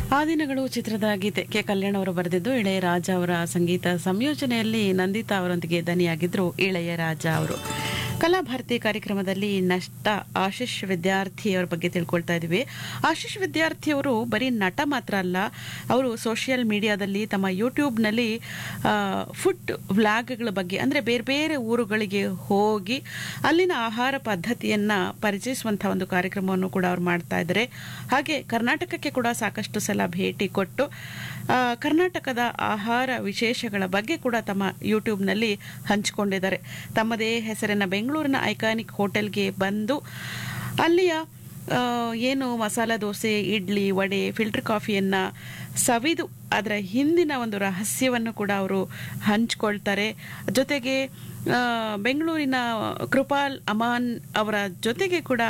ಆ ದಿನಗಳು ಚಿತ್ರದ ಗೀತೆ ಕೆ ಕಲ್ಯಾಣ್ ಅವರು ಬರೆದಿದ್ದು ಇಳೆಯರಾಜ ಅವರ ಸಂಗೀತ ಸಂಯೋಜನೆಯಲ್ಲಿ ನಂದಿತಾ ಅವರೊಂದಿಗೆ ದನಿಯಾಗಿದ್ರು ಇಳೆಯರಾಜ ಅವರು ಕಲಾಭಾರತಿ ಕಾರ್ಯಕ್ರಮದಲ್ಲಿ ನಷ್ಟ ಆಶಿಷ್ ವಿದ್ಯಾರ್ಥಿ ಅವರ ಬಗ್ಗೆ ತಿಳ್ಕೊಳ್ತಾ ಇದ್ದೀವಿ ಆಶಿಷ್ ವಿದ್ಯಾರ್ಥಿ ಅವರು ಬರೀ ನಟ ಮಾತ್ರ ಅಲ್ಲ ಅವರು ಸೋಷಿಯಲ್ ಮೀಡಿಯಾದಲ್ಲಿ ತಮ್ಮ ಯೂಟ್ಯೂಬ್ನಲ್ಲಿ ಫುಡ್ ವ್ಲಾಗ್ಗಳ ಬಗ್ಗೆ ಅಂದರೆ ಬೇರೆ ಬೇರೆ ಊರುಗಳಿಗೆ ಹೋಗಿ ಅಲ್ಲಿನ ಆಹಾರ ಪದ್ಧತಿಯನ್ನ ಪರಿಚಯಿಸುವಂಥ ಒಂದು ಕಾರ್ಯಕ್ರಮವನ್ನು ಕೂಡ ಅವ್ರು ಮಾಡ್ತಾ ಇದ್ದಾರೆ ಹಾಗೆ ಕರ್ನಾಟಕಕ್ಕೆ ಕೂಡ ಸಾಕಷ್ಟು ಸಲ ಭೇಟಿ ಕೊಟ್ಟು ಆ, ಕರ್ನಾಟಕದ ಆಹಾರ ವಿಶೇಷಗಳ ಬಗ್ಗೆ ಕೂಡ ತಮ್ಮ ಯೂಟ್ಯೂಬ್ನಲ್ಲಿ ಹಂಚಿಕೊಂಡಿದ್ದಾರೆ ತಮ್ಮದೇ ಹೆಸರಿನ ಬೆಂಗಳೂರಿನ ಐಕಾನಿಕ್ ಹೋಟೆಲ್ಗೆ ಬಂದು ಅಲ್ಲಿಯ ಆ, ಏನು ಮಸಾಲ ದೋಸೆ ಇಡ್ಲಿ ವಡೆ ಫಿಲ್ಟರ್ ಕಾಫಿಯನ್ನು ಸವಿದು ಅದರ ಹಿಂದಿನ ಒಂದು ರಹಸ್ಯವನ್ನು ಕೂಡ ಅವರು ಹಂಚ್ಕೊಳ್ತಾರೆ ಜೊತೆಗೆ ಆ, ಬೆಂಗಳೂರಿನ ಕೃಪಾಲ್ ಅಮಾನ್ ಅವರ ಜೊತೆಗೆ ಕೂಡ